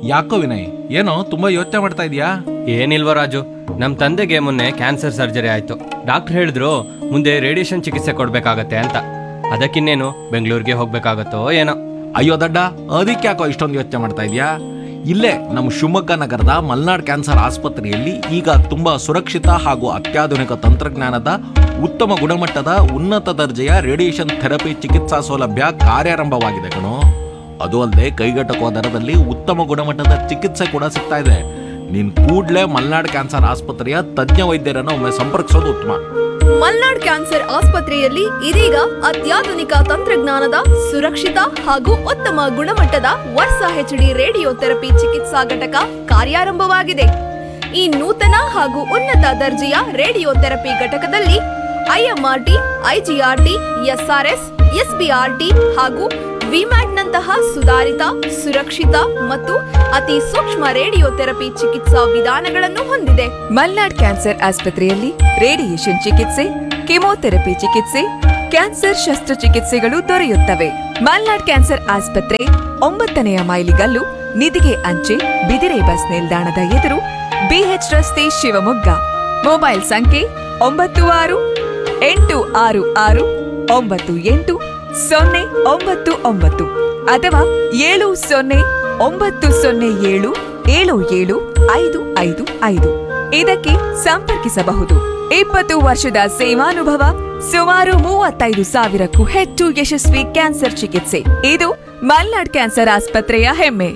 ಯಾಕೋ ವಿನಯ್ ಏನೋ ತುಂಬಾ ಯೋಚನೆ ಮಾಡ್ತಾ ಇದೀಯಾ ಏನಿಲ್ವ ರಾಜು ನಮ್ಮ ತಂದೆಗೆ ಮೊನ್ನೆ ಕ್ಯಾನ್ಸರ್ ಸರ್ಜರಿ ಆಯ್ತು ಡಾಕ್ಟರ್ ಹೇಳಿದ್ರು ಮುಂದೆ ರೇಡಿಯೇಷನ್ ಚಿಕಿತ್ಸೆ ಕೊಡ್ಬೇಕಾಗತ್ತೆ ಅಂತ ಅದಕ್ಕಿನ್ನೇನು ಬೆಂಗಳೂರಿಗೆ ಹೋಗ್ಬೇಕಾಗತ್ತೋ ಏನೋ ಅಯ್ಯೋ ದಡ್ಡ ಅದಕ್ಕೆ ಯಾಕೋ ಇಷ್ಟೊಂದು ಯೋಚನೆ ಮಾಡ್ತಾ ಇದೀಯಾ ಇಲ್ಲೇ ನಮ್ಮ ಶಿವಮೊಗ್ಗ ನಗರದ ಮಲ್ನಾಡ್ ಕ್ಯಾನ್ಸರ್ ಆಸ್ಪತ್ರೆಯಲ್ಲಿ ಈಗ ತುಂಬಾ ಸುರಕ್ಷಿತ ಹಾಗೂ ಅತ್ಯಾಧುನಿಕ ತಂತ್ರಜ್ಞಾನದ ಉತ್ತಮ ಗುಣಮಟ್ಟದ ಉನ್ನತ ದರ್ಜೆಯ ರೇಡಿಯೇಷನ್ ಥೆರಪಿ ಚಿಕಿತ್ಸಾ ಸೌಲಭ್ಯ ಕಾರ್ಯಾರಂಭವಾಗಿದೆ ಕಣೋ ಅದು ಅಲ್ಲದೆ ಕೈಗೆಟಕುವ ದರದಲ್ಲಿ ಉತ್ತಮ ಗುಣಮಟ್ಟದ ಚಿಕಿತ್ಸೆ ಕೂಡ ಸಿಗ್ತಾ ಇದೆ ನೀನ್ ಕೂಡ್ಲೇ ಮಲ್ನಾಡ್ ಕ್ಯಾನ್ಸರ್ ಆಸ್ಪತ್ರೆಯ ತಜ್ಞ ವೈದ್ಯರನ್ನು ಒಮ್ಮೆ ಸಂಪರ್ಕಿಸೋದು ಉತ್ತಮ ಮಲ್ನಾಡ್ ಕ್ಯಾನ್ಸರ್ ಆಸ್ಪತ್ರೆಯಲ್ಲಿ ಇದೀಗ ಅತ್ಯಾಧುನಿಕ ತಂತ್ರಜ್ಞಾನದ ಸುರಕ್ಷಿತ ಹಾಗೂ ಉತ್ತಮ ಗುಣಮಟ್ಟದ ವರ್ಷ ಹೆಚ್ಡಿ ರೇಡಿಯೋ ಥೆರಪಿ ಚಿಕಿತ್ಸಾ ಘಟಕ ಕಾರ್ಯಾರಂಭವಾಗಿದೆ ಈ ನೂತನ ಹಾಗೂ ಉನ್ನತ ದರ್ಜೆಯ ರೇಡಿಯೋ ಥೆರಪಿ ಘಟಕದಲ್ಲಿ ಐಎಂಆರ್ಟಿ ಐಜಿಆರ್ಟಿ ಎಸ್ಆರ್ಎಸ್ ಎಸ್ಬಿಆರ್ಟಿ ಹಾಗೂ ವಿಮ್ಯಾಟ್ನಂತಹ ಸುಧಾರಿತ ಸುರಕ್ಷಿತ ಮತ್ತು ಅತಿ ಸೂಕ್ಷ್ಮ ರೇಡಿಯೋ ಥೆರಪಿ ಚಿಕಿತ್ಸಾ ವಿಧಾನಗಳನ್ನು ಹೊಂದಿದೆ ಮಲ್ನಾಡ್ ಕ್ಯಾನ್ಸರ್ ಆಸ್ಪತ್ರೆಯಲ್ಲಿ ರೇಡಿಯೇಷನ್ ಚಿಕಿತ್ಸೆ ಕೆಮೊಥೆರಪಿ ಚಿಕಿತ್ಸೆ ಕ್ಯಾನ್ಸರ್ ಶಸ್ತ್ರಚಿಕಿತ್ಸೆಗಳು ದೊರೆಯುತ್ತವೆ ಮಲ್ನಾಡ್ ಕ್ಯಾನ್ಸರ್ ಆಸ್ಪತ್ರೆ ಒಂಬತ್ತನೆಯ ಮೈಲಿಗಲ್ಲು ನಿಧಿಗೆ ಅಂಚೆ ಬಿದಿರೆ ಬಸ್ ನಿಲ್ದಾಣದ ಎದುರು ಬಿಎಚ್ ರಸ್ತೆ ಶಿವಮೊಗ್ಗ ಮೊಬೈಲ್ ಸಂಖ್ಯೆ ಒಂಬತ್ತು ಆರು ಎಂಟು ಆರು ಆರು ಒಂಬತ್ತು ಎಂಟು ಸೊನ್ನೆ ಒಂಬತ್ತು ಒಂಬತ್ತು ಅಥವಾ ಏಳು ಸೊನ್ನೆ ಒಂಬತ್ತು ಸೊನ್ನೆ ಏಳು ಏಳು ಏಳು ಐದು ಐದು ಐದು ಇದಕ್ಕೆ ಸಂಪರ್ಕಿಸಬಹುದು ಇಪ್ಪತ್ತು ವರ್ಷದ ಸೇವಾನುಭವ ಸುಮಾರು ಮೂವತ್ತೈದು ಸಾವಿರಕ್ಕೂ ಹೆಚ್ಚು ಯಶಸ್ವಿ ಕ್ಯಾನ್ಸರ್ ಚಿಕಿತ್ಸೆ ಇದು ಮಲ್ನಾಡ್ ಕ್ಯಾನ್ಸರ್ ಆಸ್ಪತ್ರೆಯ ಹೆಮ್ಮೆ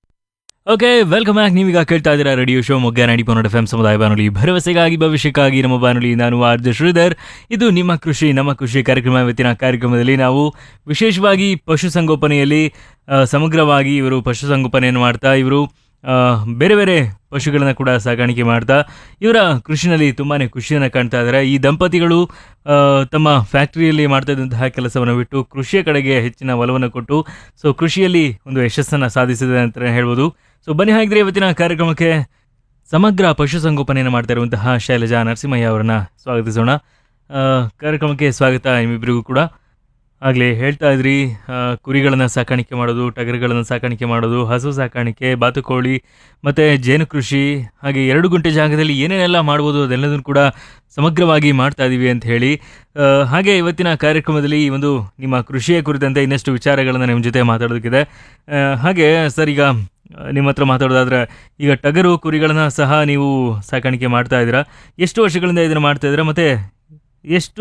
ಓಕೆ ವೆಲ್ಕಮ್ ಬ್ಯಾಕ್ ನೀವೀಗ ಕೇಳ್ತಾ ಇದ್ದೀರಾ ರೇಡಿಯೋ ಶೋ ಮೊಗ್ಗ ನಾಡಿ ಪನ್ನಡ ಎಫ್ ಸಮುದಾಯ ಬಾನುಲಿ ಭರವಸೆಗಾಗಿ ಭವಿಷ್ಯಕ್ಕಾಗಿ ನಮ್ಮ ಬಾನುಲಿ ನಾನು ಆರ್ ಜೆ ಶ್ರೀಧರ್ ಇದು ನಿಮ್ಮ ಕೃಷಿ ನಮ್ಮ ಕೃಷಿ ಕಾರ್ಯಕ್ರಮ ಇವತ್ತಿನ ಕಾರ್ಯಕ್ರಮದಲ್ಲಿ ನಾವು ವಿಶೇಷವಾಗಿ ಪಶುಸಂಗೋಪನೆಯಲ್ಲಿ ಆ, ಸಮಗ್ರವಾಗಿ ಇವರು ಪಶುಸಂಗೋಪನೆಯನ್ನು ಮಾಡ್ತಾ ಇವರು ಆ, ಬೇರೆ ಬೇರೆ ಪಶುಗಳನ್ನು ಕೂಡ ಸಾಗಾಣಿಕೆ ಮಾಡ್ತಾ ಇವರ ಕೃಷಿನಲ್ಲಿ ತುಂಬಾ ಖುಷಿಯನ್ನು ಕಾಣ್ತಾ ಇದ್ದಾರೆ ಈ ದಂಪತಿಗಳು ಆ, ತಮ್ಮ ಫ್ಯಾಕ್ಟರಿಯಲ್ಲಿ ಮಾಡ್ತಾ ಇದ್ದಂತಹ ಕೆಲಸವನ್ನು ಬಿಟ್ಟು ಕೃಷಿಯ ಕಡೆಗೆ ಹೆಚ್ಚಿನ ಒಲವನ್ನು ಕೊಟ್ಟು ಸೊ ಕೃಷಿಯಲ್ಲಿ ಒಂದು ಯಶಸ್ಸನ್ನು ಸಾಧಿಸಿದೆ ಅಂತ ಹೇಳ್ಬೋದು ಸೊ ಬನ್ನಿ ಹಾಗಿದ್ರೆ ಇವತ್ತಿನ ಕಾರ್ಯಕ್ರಮಕ್ಕೆ ಸಮಗ್ರ ಪಶುಸಂಗೋಪನೆಯನ್ನು ಮಾಡ್ತಾ ಇರುವಂತಹ ಶೈಲಜಾ ನರಸಿಂಹಯ್ಯ ಅವರನ್ನ ಸ್ವಾಗತಿಸೋಣ ಆ, ಕಾರ್ಯಕ್ರಮಕ್ಕೆ ಸ್ವಾಗತ ನಿಮ್ಮಿಬ್ಬರಿಗೂ ಕೂಡ ಆಗಲೇ ಹೇಳ್ತಾ ಇದ್ರಿ ಕುರಿಗಳನ್ನು ಸಾಕಾಣಿಕೆ ಮಾಡೋದು ಟಗರುಗಳನ್ನು ಸಾಕಾಣಿಕೆ ಮಾಡೋದು ಹಸು ಸಾಕಾಣಿಕೆ ಬಾತುಕೋಳಿ ಮತ್ತು ಜೇನು ಕೃಷಿ ಹಾಗೆ ಎರಡು ಗುಂಟೆ ಜಾಗದಲ್ಲಿ ಏನೇನೆಲ್ಲ ಮಾಡ್ಬೋದು ಅದೆಲ್ಲದನ್ನು ಕೂಡ ಸಮಗ್ರವಾಗಿ ಮಾಡ್ತಾ ಇದ್ದೀವಿ ಅಂತ ಹೇಳಿ ಆ, ಹಾಗೆ ಇವತ್ತಿನ ಕಾರ್ಯಕ್ರಮದಲ್ಲಿ ಈ ಒಂದು ನಿಮ್ಮ ಕೃಷಿಯ ಕುರಿತಂತೆ ಇನ್ನಷ್ಟು ವಿಚಾರಗಳನ್ನು ನಿಮ್ಮ ಜೊತೆ ಮಾತಾಡೋದಕ್ಕಿದೆ ಆ, ಹಾಗೆ ಸರ್ ಈಗ ಆ, ನಿಮ್ಮ ಹತ್ರ ಮಾತಾಡೋದಾದ್ರೆ ಈಗ ಟಗರು ಕುರಿಗಳನ್ನು ಸಹ ನೀವು ಸಾಕಾಣಿಕೆ ಮಾಡ್ತಾ ಇದ್ದೀರಾ ಎಷ್ಟು ವರ್ಷಗಳಿಂದ ಇದನ್ನು ಮಾಡ್ತಾ ಇದ್ದೀರಾ ಮತ್ತು ಎಷ್ಟು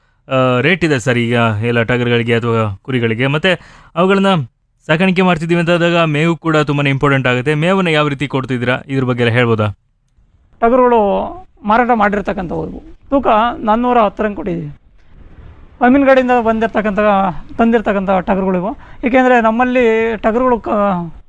ರೇಟ್ ಇದೆ ಸರ್ ಈಗ ಎಲ್ಲ ಟಗರುಗಳಿಗೆ ಅಥವಾ ಕುರಿಗಳಿಗೆ ಮತ್ತು ಅವುಗಳನ್ನ ಸಾಕಾಣಿಕೆ ಮಾಡ್ತಿದ್ದೀವಿ ಅಂತಾದಾಗ ಮೇವು ಕೂಡ ತುಂಬಾ ಇಂಪಾರ್ಟೆಂಟ್ ಆಗುತ್ತೆ ಮೇವನ್ನು ಯಾವ ರೀತಿ ಕೊಡ್ತಿದ್ದೀರಾ ಇದ್ರ ಬಗ್ಗೆ ಎಲ್ಲ ಹೇಳ್ಬೋದಾ ಟಗರುಗಳು ಮಾರಾಟ ಮಾಡಿರ್ತಕ್ಕಂಥವು ತೂಕ ನಾನ್ನೂರ ಹತ್ತರಂಗೆ ಕೊಟ್ಟಿದ್ದೀವಿ ಅಮೀನ್ಗಡೆಯಿಂದ ಬಂದಿರ್ತಕ್ಕಂಥ ತಂದಿರ್ತಕ್ಕಂಥ ಟಗರುಗಳಿವು ಏಕೆಂದರೆ ನಮ್ಮಲ್ಲಿ ಟಗರುಗಳು ಕ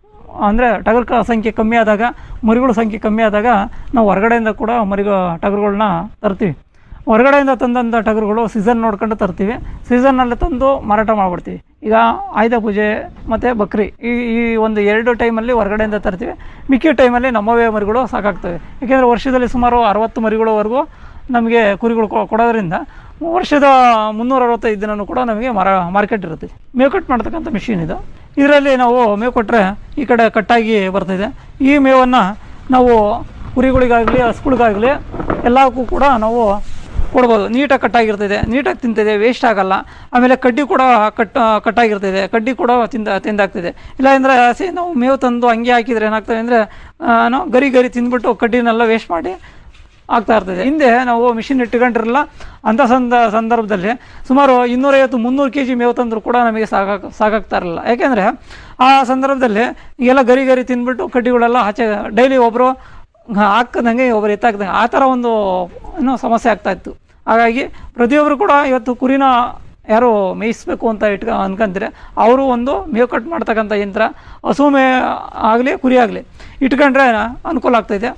ಅಂದರೆ ಟಗರು ಕ ಸಂಖ್ಯೆ ಕಮ್ಮಿ ಆದಾಗ ಮರಿಗಳ ಸಂಖ್ಯೆ ಕಮ್ಮಿ ಆದಾಗ ನಾವು ಹೊರಗಡೆಯಿಂದ ಕೂಡ ಮರಿಗ ಟಗರುಗಳನ್ನ ತರ್ತೀವಿ ಹೊರಗಡೆಯಿಂದ ತಂದಂಥ ಟಗರುಗಳು ಸೀಸನ್ ನೋಡ್ಕೊಂಡು ತರ್ತೀವಿ ಸೀಸನ್ನಲ್ಲಿ ತಂದು ಮಾರಾಟ ಮಾಡಿಬಿಡ್ತೀವಿ ಈಗ ಆಯುಧ ಪೂಜೆ ಮತ್ತು ಬಕ್ರಿ ಈ ಈ ಒಂದು ಎರಡು ಟೈಮಲ್ಲಿ ಹೊರಗಡೆಯಿಂದ ತರ್ತೀವಿ ಮಿಕ್ಕಿ ಟೈಮಲ್ಲಿ ನಮ್ಮವೇ ಮರಿಗಳು ಸಾಕಾಗ್ತವೆ ಏಕೆಂದರೆ ವರ್ಷದಲ್ಲಿ ಸುಮಾರು ಅರವತ್ತು ಮರಿಗಳವರೆಗೂ ನಮಗೆ ಕುರಿಗಳು ಕೊ- ಕೊಡೋದ್ರಿಂದ ವರ್ಷದ ಮುನ್ನೂರ ಅರವತ್ತೈದು ದಿನನೂ ಕೂಡ ನಮಗೆ ಮಾರ ಮಾರ್ಕೆಟ್ ಇರುತ್ತೆ ಮೇವು ಕಟ್ ಮಾಡ್ತಕ್ಕಂಥ ಮಿಷಿನ್ ಇದು ಇದರಲ್ಲಿ ನಾವು ಮೇವು ಕೊಟ್ಟರೆ ಈ ಕಡೆ ಕಟ್ಟಾಗಿ ಬರ್ತಿದೆ ಈ ಮೇವನ್ನು ನಾವು ಕುರಿಗಳಿಗಾಗಲಿ ಹಸುಗಳಿಗಾಗಲಿ ಎಲ್ಲಕ್ಕೂ ಕೂಡ ನಾವು ಕೊಡ್ಬೋದು ನೀಟಾಗಿ ಕಟ್ಟಾಗಿರ್ತದೆ ನೀಟಾಗಿ ತಿಂತಿದೆ ವೇಸ್ಟ್ ಆಗಲ್ಲ ಆಮೇಲೆ ಕಡ್ಡಿ ಕೂಡ ಕಟ್ ಕಟ್ಟಾಗಿರ್ತದೆ ಕಡ್ಡಿ ಕೂಡ ತಿಂದ ತಿಂದಾಗ್ತಿದೆ ಇಲ್ಲ ಅಂದರೆ ಹಸಿ ನಾವು ಮೇವು ತಂದು ಹಂಗೆ ಹಾಕಿದರೆ ಏನಾಗ್ತದೆ ಅಂದರೆ ನಾವು ಗರಿ ಗರಿ ತಿಂದ್ಬಿಟ್ಟು ಕಡ್ಡಿನೆಲ್ಲ ವೇಸ್ಟ್ ಮಾಡಿ ಆಗ್ತಾ ಇರ್ತದೆ ಹಿಂದೆ ನಾವು ಮಿಷಿನ್ ಇಟ್ಕೊಂಡಿರಲ್ಲ ಅಂಥ ಸಂದ ಸಂದರ್ಭದಲ್ಲಿ ಸುಮಾರು ಇನ್ನೂರೈವತ್ತು ಮುನ್ನೂರು ಕೆ ಜಿ ಮೇವು ತಂದರೂ ಕೂಡ ನಮಗೆ ಸಾಕಾಗ ಸಾಕಾಗ್ತಾ ಇರಲಿಲ್ಲ ಯಾಕೆಂದರೆ ಆ ಸಂದರ್ಭದಲ್ಲಿ ಎಲ್ಲ ಗರಿ ಗರಿ ತಿಂದ್ಬಿಟ್ಟು ಕಡ್ಡಿಗಳೆಲ್ಲ ಆಚೆ ಡೈಲಿ ಒಬ್ಬರು ಹಾಕದಂಗೆ ಒಬ್ಬರು ಎತ್ತಾಕ್ದಂಗೆ ಆ ಥರ ಒಂದು ಏನೋ ಸಮಸ್ಯೆ ಆಗ್ತಾ ಇತ್ತು ಹಾಗಾಗಿ ಪ್ರತಿಯೊಬ್ಬರು ಕೂಡ ಇವತ್ತು ಕುರಿನ ಯಾರು ಮೇಯಿಸ್ಬೇಕು ಅಂತ ಇಟ್ಕ ಅನ್ಕೊಂತಾರೆ ಅವರು ಒಂದು ಮೇವು ಕಟ್ ಮಾಡ್ತಕ್ಕಂಥ ಯಂತ್ರ ಹಸು ಮೇ ಆಗಲಿ ಕುರಿ ಆಗಲಿ ಇಟ್ಕೊಂಡ್ರೆ ಅನುಕೂಲ ಆಗ್ತೈತೆ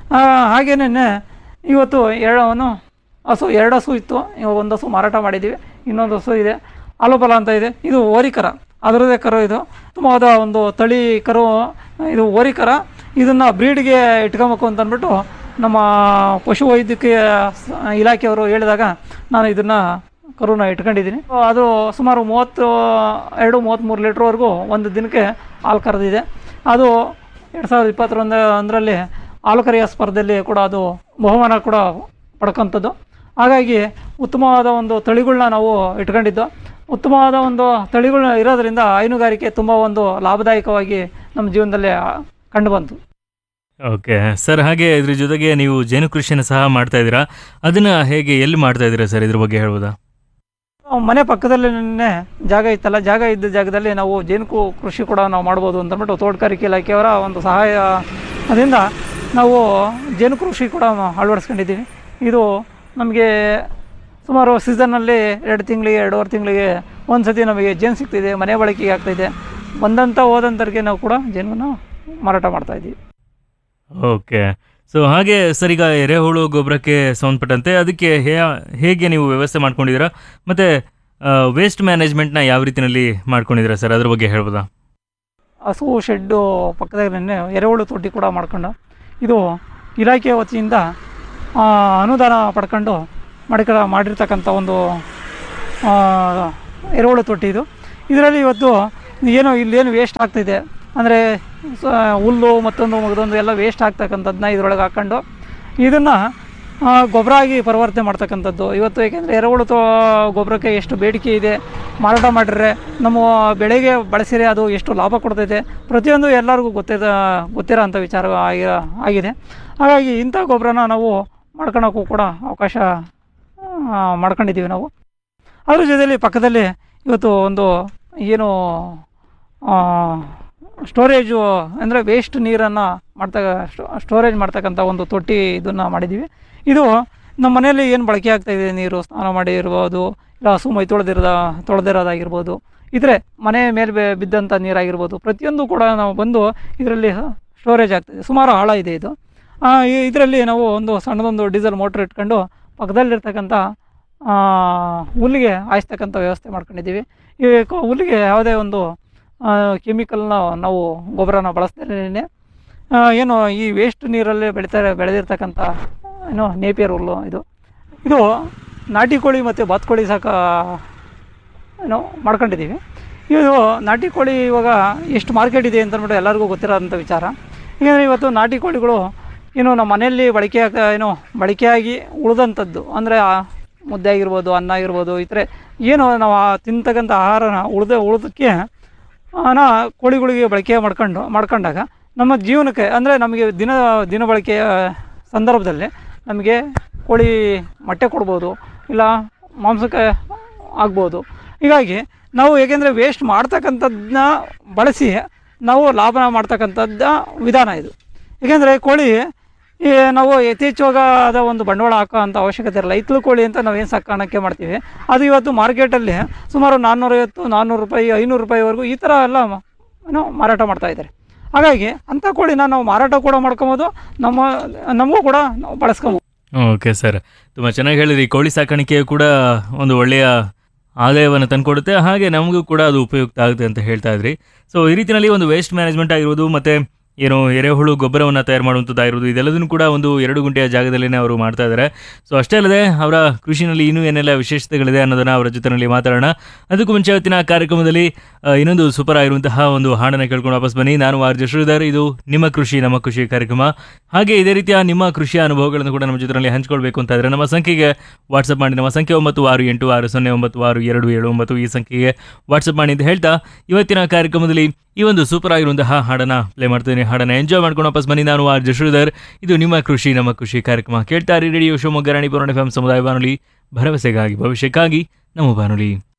ಹಾಗೇನೇ ಇವತ್ತು ಎರಡವನು ಹಸು ಎರಡು ಹಸು ಇತ್ತು ಇವಾಗ ಒಂದು ಹಸು ಮಾರಾಟ ಮಾಡಿದ್ದೀವಿ ಇನ್ನೊಂದು ಹಸು ಇದೆ ಆಲೋಪಲ ಅಂತ ಇದೆ ಇದು ಓರಿಕರ ಅದರದ್ದೇ ಕರು ಇದು ತುಂಬವಾದ ಒಂದು ತಳಿ ಕರು ಇದು ಓರಿಕರ ಇದನ್ನು ಬ್ರೀಡ್ಗೆ ಇಟ್ಕೊಬೇಕು ಅಂತ ಅಂದ್ಬಿಟ್ಟು ನಮ್ಮ ಪಶು ವೈದ್ಯಕೀಯ ಸ- ಇಲಾಖೆಯವರು ಹೇಳಿದಾಗ ನಾನು ಇದನ್ನು ಕರುನ ಇಟ್ಕೊಂಡಿದ್ದೀನಿ ಅದು ಸುಮಾರು ಮೂವತ್ತು ಎರಡು ಮೂವತ್ತ್ಮೂರು ಲೀಟ್ರ್ವರೆಗೂ ಒಂದು ದಿನಕ್ಕೆ ಹಾಲು ಕರೆದಿದೆ ಅದು ಎರಡು ಸಾವಿರದ ಇಪ್ಪತ್ತರೊಂದು ಒಂದರಲ್ಲಿ ಹಾಲುಕರಿಯ ಸ್ಪರ್ಧೆಯಲ್ಲಿ ಕೂಡ ಅದು ಬಹುಮಾನ ಕೂಡ ಪಡ್ಕೊಂಥದ್ದು ಹಾಗಾಗಿ ಉತ್ತಮವಾದ ಒಂದು ತಳಿಗಳನ್ನ ನಾವು ಇಟ್ಕೊಂಡಿದ್ದು ಉತ್ತಮವಾದ ಒಂದು ತಳಿಗಳು ಇರೋದ್ರಿಂದ ಹೈನುಗಾರಿಕೆ ತುಂಬ ಒಂದು ಲಾಭದಾಯಕವಾಗಿ ನಮ್ಮ ಜೀವನದಲ್ಲಿ ಕಂಡುಬಂತು ಓಕೆ ಸರ್ ಹಾಗೆ ಇದ್ರ ಜೊತೆಗೆ ನೀವು ಜೇನು ಕೃಷಿಯನ್ನು ಸಹ ಮಾಡ್ತಾ ಇದ್ದೀರಾ ಅದನ್ನು ಹೇಗೆ ಎಲ್ಲಿ ಮಾಡ್ತಾ ಇದ್ದೀರಾ ಸರ್ ಇದ್ರ ಬಗ್ಗೆ ಹೇಳ್ಬೋದಾ ಮನೆ ಪಕ್ಕದಲ್ಲೇ ಜಾಗ ಇತ್ತಲ್ಲ ಜಾಗ ಇದ್ದ ಜಾಗದಲ್ಲಿ ನಾವು ಜೇನು ಕು- ಕೃಷಿ ಕೂಡ ನಾವು ಮಾಡ್ಬೋದು ಅಂತಂದ್ಬಿಟ್ಟು ತೋಟಗಾರಿಕೆ ಇಲಾಖೆಯವರ ಒಂದು ಸಹಾಯ ಅದರಿಂದ ನಾವು ಜೇನು ಕೃಷಿ ಕೂಡ ಅಳವಡಿಸ್ಕೊಂಡಿದ್ದೀವಿ ಇದು ನಮಗೆ ಸುಮಾರು ಸೀಸನ್ನಲ್ಲಿ ಎರಡು ತಿಂಗಳಿಗೆ ಎರಡೂವರೆ ತಿಂಗಳಿಗೆ ಒಂದು ಸತಿ ನಮಗೆ ಜೇನು ಸಿಗ್ತಿದೆ ಮನೆ ಬಳಕೆಗೆ ಆಗ್ತಾಯಿದೆ ಬಂದಂಥ ಹೋದಂಥವ್ರಿಗೆ ನಾವು ಕೂಡ ಜೇನನ್ನು ಮಾರಾಟ ಮಾಡ್ತಾಯಿದ್ದೀವಿ ಓಕೆ ಸೊ ಹಾಗೆ ಸರ್ ಈಗ ಎರೆಹುಳು ಗೊಬ್ಬರಕ್ಕೆ ಸಂಬಂಧಪಟ್ಟಂತೆ ಅದಕ್ಕೆ ಹೇ- ಹೇಗೆ ನೀವು ವ್ಯವಸ್ಥೆ ಮಾಡ್ಕೊಂಡಿದ್ದೀರಾ ಮತ್ತು ವೇಸ್ಟ್ ಮ್ಯಾನೇಜ್ಮೆಂಟ್ನ ಯಾವ ರೀತಿಯಲ್ಲಿ ಮಾಡ್ಕೊಂಡಿದ್ದೀರಾ ಸರ್ ಅದ್ರ ಬಗ್ಗೆ ಹೇಳ್ಬೋದಾ ಹಸು ಶೆಡ್ಡು ಪಕ್ಕದಲ್ಲೇ ಎರೆಹುಳು ತೊಟ್ಟಿ ಕೂಡ ಮಾಡ್ಕೊಂಡು ಇದು ಇಲಾಖೆ ವತಿಯಿಂದ ಆ, ಅನುದಾನ ಪಡ್ಕೊಂಡು ಮಾಡಿಕ ಮಾಡಿರ್ತಕ್ಕಂಥ ಒಂದು ಆ, ಎರೆಹುಳು ತೊಟ್ಟಿ ಇದು ಇದರಲ್ಲಿ ಇವತ್ತು ಏನು ಇಲ್ಲೇನು ವೇಸ್ಟ್ ಆಗ್ತಿದೆ ಅಂದರೆ ಹುಲ್ಲು ಮತ್ತೊಂದು ಮಗದೊಂದು ಎಲ್ಲ ವೇಸ್ಟ್ ಆಗ್ತಕ್ಕಂಥದ್ದನ್ನ ಇದರೊಳಗೆ ಹಾಕ್ಕೊಂಡು ಇದನ್ನು ಗೊಬ್ಬರ ಆಗಿ ಪರಿವರ್ತನೆ ಮಾಡ್ತಕ್ಕಂಥದ್ದು ಇವತ್ತು ಏಕೆಂದರೆ ಎರೆಹುಳು ತೋ ಗೊಬ್ಬರಕ್ಕೆ ಎಷ್ಟು ಬೇಡಿಕೆ ಇದೆ ಮಾರಾಟ ಮಾಡಿದ್ರೆ ನಮ್ಮ ಬೆಳೆಗೆ ಬಳಸಿದ್ರೆ ಅದು ಎಷ್ಟು ಲಾಭ ಕೊಡ್ತೈತೆ ಪ್ರತಿಯೊಂದು ಎಲ್ಲರಿಗೂ ಗೊತ್ತಿದ ಗೊತ್ತಿರೋ ಅಂಥ ವಿಚಾರ ಆಗಿ ಆಗಿದೆ ಹಾಗಾಗಿ ಇಂಥ ಗೊಬ್ಬರನ ನಾವು ಮಾಡ್ಕೊಳಕ್ಕೂ ಕೂಡ ಅವಕಾಶ ಆ, ಮಾಡ್ಕೊಂಡಿದ್ದೀವಿ ನಾವು ಅದ್ರ ಜೊತೆಯಲ್ಲಿ ಪಕ್ಕದಲ್ಲಿ ಇವತ್ತು ಒಂದು ಏನು ಸ್ಟೋರೇಜು ಅಂದರೆ ವೇಸ್ಟ್ ನೀರನ್ನು ಮಾಡ್ತಾ ಸ್ಟೋರೇಜ್ ಮಾಡ್ತಕ್ಕಂಥ ಒಂದು ತೊಟ್ಟಿ ಇದನ್ನು ಮಾಡಿದ್ದೀವಿ ಇದು ನಮ್ಮ ಮನೆಯಲ್ಲಿ ಏನು ಬಳಕೆ ಆಗ್ತಾಯಿದೆ ನೀರು ಸ್ನಾನ ಮಾಡಿ ಇರ್ಬೋದು ಇಲ್ಲ ಹಸು ಮೈ ತೊಳೆದಿರೋದ ತೊಳೆದಿರೋದಾಗಿರ್ಬೋದು ಇದ್ರೆ ಮನೆ ಮೇಲೆ ಬೆ- ಬಿದ್ದಂಥ ನೀರಾಗಿರ್ಬೋದು ಪ್ರತಿಯೊಂದು ಕೂಡ ನಾವು ಬಂದು ಇದರಲ್ಲಿ ಸ್ಟೋರೇಜ್ ಆಗ್ತದೆ ಸುಮಾರು ಆಳ ಇದೆ ಇದು ಇದರಲ್ಲಿ ನಾವು ಒಂದು ಸಣ್ಣದೊಂದು ಡೀಸೆಲ್ ಮೋಟ್ರ್ ಇಟ್ಕೊಂಡು ಪಕ್ಕದಲ್ಲಿರ್ತಕ್ಕಂಥ ಆ, ಹುಲ್ಲಿಗೆ ಹಾಯಿಸ್ತಕ್ಕಂಥ ವ್ಯವಸ್ಥೆ ಮಾಡ್ಕೊಂಡಿದ್ದೀವಿ ಈ ಕ- ಹುಲ್ಲಿಗೆ ಯಾವುದೇ ಒಂದು ಕೆಮಿಕಲ್ನ ನಾವು ಗೊಬ್ಬರನ ಬಳಸ್ದೇ ಏನು ಈ ವೇಸ್ಟ್ ನೀರಲ್ಲಿ ಬೆಳೀತಾರೆ ಬೆಳೆದಿರ್ತಕ್ಕಂಥ ಏನು ನೇಪಿಯರ್ ಹುಲ್ಲು ಇದು ಇದು ನಾಟಿ ಕೋಳಿ ಮತ್ತು ಬಾತ್ಕೋಳಿ ಸಾಕ ಏನೋ ಮಾಡ್ಕೊಂಡಿದ್ದೀವಿ ಇದು ನಾಟಿ ಕೋಳಿ ಇವಾಗ ಎಷ್ಟು ಮಾರ್ಕೆಟ್ ಇದೆ ಅಂತ ಅಂದ್ಬಿಟ್ಟು ಎಲ್ಲರಿಗೂ ಗೊತ್ತಿರೋಂಥ ವಿಚಾರ ಏಕೆಂದರೆ ಇವತ್ತು ನಾಟಿ ಕೋಳಿಗಳು ಏನು ನಮ್ಮ ಮನೆಯಲ್ಲಿ ಬಳಕೆ ಆಗ ಏನು ಬಳಕೆಯಾಗಿ ಉಳಿದಂಥದ್ದು ಅಂದರೆ ಮುದ್ದೆ ಆಗಿರ್ಬೋದು ಅನ್ನ ಆಗಿರ್ಬೋದು ಈ ಥರ ಏನು ನಾವು ಆ ತಿಂತಕ್ಕಂಥ ಆಹಾರನ ಉಳಿದ ಉಳಿದಕ್ಕೆ ಹಣ ಕೋಳಿಗಳಿಗೆ ಬಳಕೆ ಮಾಡ್ಕೊಂಡು ಮಾಡ್ಕೊಂಡಾಗ ನಮ್ಮ ಜೀವನಕ್ಕೆ ಅಂದರೆ ನಮಗೆ ದಿನ ದಿನ ಬಳಕೆಯ ಸಂದರ್ಭದಲ್ಲಿ ನಮಗೆ ಕೋಳಿ ಮೊಟ್ಟೆ ಕೊಡ್ಬೋದು ಇಲ್ಲ ಮಾಂಸಕ್ಕೆ ಆಗ್ಬೋದು ಹೀಗಾಗಿ ನಾವು ಏಕೆಂದರೆ ವೇಸ್ಟ್ ಮಾಡ್ತಕ್ಕಂಥದ್ದನ್ನ ಬಳಸಿ ನಾವು ಲಾಭ ಮಾಡ್ತಕ್ಕಂಥದ್ದು ವಿಧಾನ ಇದು ಏಕೆಂದರೆ ಕೋಳಿ ಈ ನಾವು ಯಥೇಚ್ಛವಾದ ಒಂದು ಬಂಡವಾಳ ಹಾಕೋ ಅಂಥ ಅವಶ್ಯಕತೆ ಇರಲ್ಲ ಹಿತ್ಲು ಕೋಳಿ ಅಂತ ನಾವೇನು ಸಾಕಾಣಿಕೆ ಮಾಡ್ತೀವಿ ಅದು ಇವತ್ತು ಮಾರ್ಕೆಟಲ್ಲಿ ಸುಮಾರು ನಾನ್ನೂರೈವತ್ತು ನಾನ್ನೂರು ರೂಪಾಯಿ ಐನೂರು ರೂಪಾಯಿವರೆಗೂ ಈ ಥರ ಎಲ್ಲ ಮ- ಏನೋ ಮಾರಾಟ ಮಾಡ್ತಾ ಇದ್ದಾರೆ ಹಾಗಾಗಿ ಅಂಥ ಕೋಳಿನ ನಾವು ಮಾರಾಟ ಕೂಡ ಮಾಡ್ಕೊಬೋದು ನಮ್ಮ ನಮಗೂ ಕೂಡ ನಾವು ಬಳಸ್ಕೊಬೋದು ಓಕೆ ಸರ್ ತುಂಬ ಚೆನ್ನಾಗಿ ಹೇಳಿದ್ರಿ ಕೋಳಿ ಸಾಕಾಣಿಕೆ ಕೂಡ ಒಂದು ಒಳ್ಳೆಯ ಆದಾಯವನ್ನು ತಂದುಕೊಡುತ್ತೆ ಹಾಗೆ ನಮಗೂ ಕೂಡ ಅದು ಉಪಯುಕ್ತ ಆಗುತ್ತೆ ಅಂತ ಹೇಳ್ತಾ ಇದ್ರಿ ಸೊ ಈ ರೀತಿಯಲ್ಲಿ ಒಂದು ವೇಸ್ಟ್ ಮ್ಯಾನೇಜ್ಮೆಂಟ್ ಆಗಿರ್ಬೋದು ಮತ್ತು ಏನು ಎರೆಹುಳು ಗೊಬ್ಬರವನ್ನು ತಯಾರು ಮಾಡುವಂಥದ್ದಾಗಿರ್ಬೋದು ಇದೆಲ್ಲದನ್ನು ಕೂಡ ಒಂದು ಎರಡು ಗುಂಟೆಯ ಜಾಗದಲ್ಲೇ ಅವರು ಮಾಡ್ತಾ ಇದ್ದಾರೆ ಸೊ ಅಷ್ಟೇ ಅಲ್ಲದೆ ಅವರ ಕೃಷಿನಲ್ಲಿ ಇನ್ನೂ ಏನೆಲ್ಲ ವಿಶೇಷತೆಗಳಿದೆ ಅನ್ನೋದನ್ನು ಅವರ ಜೊತೆನಲ್ಲಿ ಮಾತಾಡೋಣ ಅದಕ್ಕೂ ಮುಂಚೆ ಇವತ್ತಿನ ಕಾರ್ಯಕ್ರಮದಲ್ಲಿ ಆ, ಇನ್ನೊಂದು ಸೂಪರ್ ಆಗಿರುವಂತಹ ಒಂದು ಹಾಡನ್ನು ಕೇಳ್ಕೊಂಡು ವಾಪಸ್ ಬನ್ನಿ ನಾನು ಆರ್ ಜೆ ಶ್ರೀಧರ್ ಇದು ನಿಮ್ಮ ಕೃಷಿ ನಮ್ಮ ಕೃಷಿ ಕಾರ್ಯಕ್ರಮ ಹಾಗೆ ಇದೇ ರೀತಿಯ ನಿಮ್ಮ ಕೃಷಿಯ ಅನುಭವಗಳನ್ನು ಕೂಡ ನಮ್ಮ ಜೊತೆಯಲ್ಲಿ ಹಂಚ್ಕೊಳ್ಬೇಕು ಅಂತ ಇದ್ರೆ ನಮ್ಮ ಸಂಖ್ಯೆಗೆ ವಾಟ್ಸಪ್ ಮಾಡಿ ನಮ್ಮ ಸಂಖ್ಯೆ ಒಂಬತ್ತು ಆರು ಎಂಟು ಆರು ಸೊನ್ನೆ ಒಂಬತ್ತು ಆರು ಎರಡು ಏಳು ಒಂಬತ್ತು ಈ ಸಂಖ್ಯೆಗೆ ವಾಟ್ಸಪ್ ಮಾಡಿ ಅಂತ ಹೇಳ್ತಾ ಇವತ್ತಿನ ಕಾರ್ಯಕ್ರಮದಲ್ಲಿ ಈ ಒಂದು ಸೂಪರ್ ಆಗಿರುವಂತಹ ಹಾಡನ್ನ ಪ್ಲೇ ಮಾಡ್ತೀನಿ ಹಾಡನ್ನ ಎಂಜಾಯ್ ಮಾಡ್ಕೊಂಡು ವಾಪಸ್ ಬನ್ನಿ ನಾನು ಆರ್ ಜೆ ಶ್ರೀಧರ್ ಇದು ನಿಮ್ಮ ಕೃಷಿ ನಮ್ಮ ಕೃಷಿ ಕಾರ್ಯಕ್ರಮ ಕೇಳ್ತಾ ಇರಿ ರೇಡಿಯೋ ಶಿವಮೊಗ್ಗ ರಾಣಿ ಪೂರ್ಣ ಎಫ್ ಸಮುದಾಯ ಬಾನುಲಿ ಭರವಸೆಗಾಗಿ ಭವಿಷ್ಯಕ್ಕಾಗಿ ನಮ್ಮ ಬಾನುಲಿ